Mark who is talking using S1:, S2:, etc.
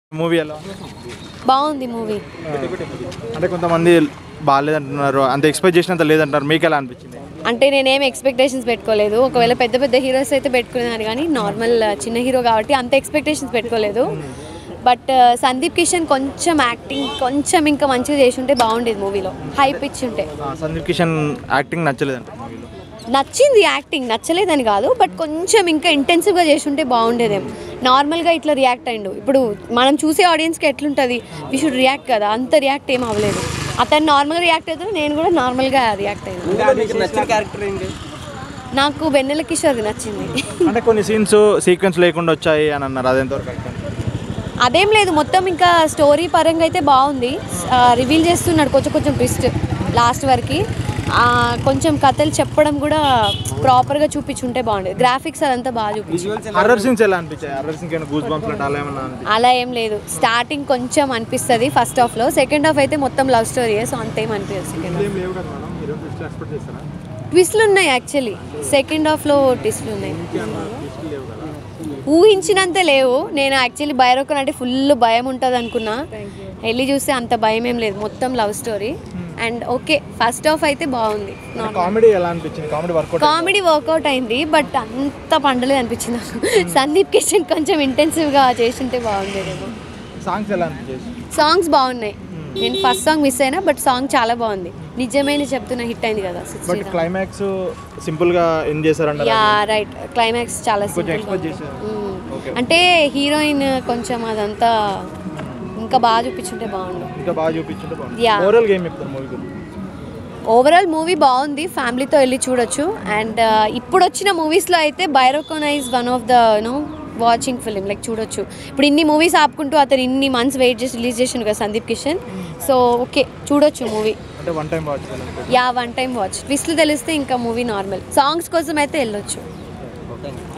S1: Movie ఎలా
S2: బాగుంది movie
S1: అంటే కొంతమంది బాగాలేదంటున్నారు అంత ఎక్స్పెక్ట్ చేసినంత లేదంటున్నారు మీకు ఎలా అనిపించింది
S2: అంటే నేనేం ఎక్స్పెక్టేషన్స్ పెట్టుకోలేదు ఒకవేళ పెద్ద పెద్ద హీరోస్ అయితే పెట్టుకున్నాను కానీ నార్మల్ చిన్న హీరో కాబట్టి అంత ఎక్స్పెక్టేషన్స్ పెట్టుకోలేదు బట్ సందీప్ కిషన్ కొంచెం యాక్టింగ్ కొంచెం ఇంకా మంచిగా చేసి ఉంటే బాగుండేది మూవీలో హైప్ ఇచ్చి ఉంటే
S1: ఆ, సందీప్ కిషన్ యాక్టింగ్ నచ్చలేదంట మూవీలో
S2: నచ్చింది యాక్టింగ్ నచ్చలేదని కాదు బట్ కొంచెం ఇంకా ఇంటెన్సివ్గా చేసి ఉంటే బాగుండేదేం నార్మల్గా ఇట్లా రియాక్ట్ అయిండు ఇప్పుడు మనం చూసే ఆడియన్స్కి ఎట్లుంటుంది వి షుడ్ రియాక్ట్ కదా అంత రియాక్ట్ ఏం అవ్వలేదు అతను నార్మల్గా రియాక్ట్ అవుతాడు నేను కూడా నార్మల్గా రియాక్ట్ అయ్యాను నాకు వెన్నెల కిషోర్ నచ్చింది
S1: అంటే కొన్ని సీన్స్ సీక్వెన్స్ లేకుండా వచ్చాయి అని అన్నారు అదెంతవరకు correct అండి?
S2: అదేం లేదు మొత్తం ఇంకా స్టోరీ పరంగా అయితే బాగుంది రివీల్ చేస్తున్నాడు కొంచెం కొంచెం ట్విస్ట్ లాస్ట్ వరకు ఆ, కొంచెం కథలు చెప్పడం కూడా ప్రాపర్గా చూపించుంటే బాగుండేది గ్రాఫిక్స్ అదంతా బాగా చూపించు
S1: హర్రర్ సీన్స్ ఎలా అనిపించాయి హర్రర్ సీన్స్ గూస్ బంప్స్ అంటే అలా ఏమన్నా అనిపించాయి
S2: అలా ఏం లేదు స్టార్టింగ్ కొంచెం అనిపిస్తుంది ఫస్ట్ హాఫ్లో సెకండ్ హాఫ్ అయితే మొత్తం లవ్ స్టోరీ సో అంతేం అనిపించదు సెకండ్ హాఫ్
S1: లేవు కదా మేడం మీరు ఎక్స్పెక్ట్ చేస్తారా
S2: ట్విస్ట్లు ఉన్నాయి యాక్చువల్లీ సెకండ్ హాఫ్లో ట్విస్ట్లు ఉన్నాయి ఊహించినంత లేవు నేను యాక్చువల్లీ భైరవకన్ అంటే ఫుల్ భయం ఉంటుంది అనుకున్నా వెళ్ళి చూస్తే అంత భయం ఏం లేదు మొత్తం love story and okay first half అయితే బాగుంది
S1: కామెడీ ఎలా అనిపించింది కామెడీ వర్కౌట్
S2: కామెడీ వర్కౌట్ అయింది బట్ అంత పండలేదు అనిపించింది నాకు సందీప్ కిషన్ కొంచెం ఇంటెన్సివ్గా చేసింటే బాగుండేదేమో
S1: సాంగ్స్ ఎలా అనిపించేసి
S2: సాంగ్స్ బాగున్నాయి నేను ఫస్ట్ సాంగ్ మిస్ అయినా బట్ సాంగ్ చాలా బాగుంది నిజమైన చెప్తున్నా హిట్ అయింది కదా
S1: బట్
S2: సిక్స్టీ
S1: క్లైమాక్స్ సింపుల్ గా ఎండ్ చేశారంటారు
S2: యా రైట్ క్లైమాక్స్ చాలా
S1: కొంచెం
S2: simple గా
S1: ఎక్స్పెక్ట్
S2: ఉంది.
S1: చేశారు
S2: మ్మ్.
S1: ఓకే
S2: అంటే హీరోయిన్ కొంచెం అదంతా ఇంకా బాగా చూపించుంటే బాగుండు
S1: ఇంకా బాగా చూపించుంటే బాగుంది
S2: Yeah.
S1: ఓవరాల్ గేమ్ చెప్తారు మూవీ గురించి
S2: ఓవరాల్ మూవీ బాగుంది ఫ్యామిలీతో వెళ్ళి చూడొచ్చు అండ్ ఇప్పుడు వచ్చిన మూవీస్లో అయితే Bhairavakona is one of the no watching film like చూడొచ్చు ఇప్పుడు ఇన్ని మూవీస్ ఆపుకుంటూ అతను ఇన్ని మంత్స్ వెయిట్ చేసి రిలీజ్ చేసిండు కదా సందీప్ కిషన్ సో ఓకే చూడొచ్చు మూవీ
S1: అంటే వన్ టైం వాచ్ చేయాలి
S2: యా వన్ టైం వాచ్ ట్విస్ట్లు తెలిస్తే ఇంకా మూవీ నార్మల్ సాంగ్స్ కోసం అయితే వెళ్ళొచ్చు